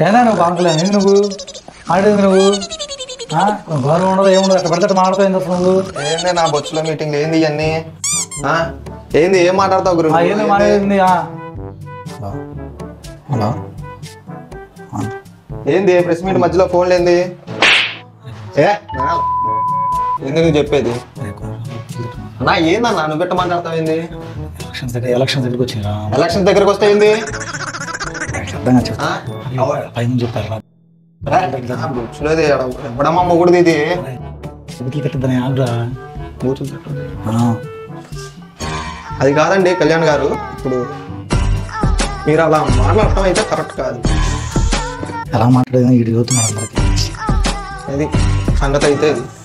ఏదా నువ్వు బాగుంటలే ఎందుకు నువ్వు ఆడేది నువ్వు ఆ? గౌరవం ఉండదు ఏముండదు అక్కడ పడితే మాట్లాడుతావు ఎందుకు నువ్వు ఏంది నా బొచ్చులో మీటింగ్ ఏంది ఇవన్నీ ఆ? ఏంది ఏం మాట్లాడతావు గురు ఆ, ఏంది మాట్లాడింది ఆ. హలో ఏంది ప్రెస్ మీట్ మధ్యలో ఫోన్లు ఏంది ఏ నా. ఏంది నువ్వు చెప్పేది నా ఏందన్నా నువ్వు పెట్ట మాట్లాడతావు ఏంది ఎలక్షన్స్ దగ్గర ఎలక్షన్స్ దగ్గరికి వచ్చినా ఎలక్షన్ దగ్గరకు వస్తే ఏంది అర్థంగా చెప్తా ఆ? పైన చెప్పారు రా. నా బొచ్చులో ఇది ఎడ- ఎప్పుడమ్మా మొగుడుది ఇది ఎందుకు కట్టద్దని ఆగ్రా ఆ. అది కాదండి కళ్యాణ్ గారు ఇప్పుడు మీరు అలా మాట్లాడటం అయితే కరెక్ట్ కాదు ఎలా మాట్లాడేది ఇటు చదువుతున్నాడు అందరికి అది సంగతి అయితే ఇది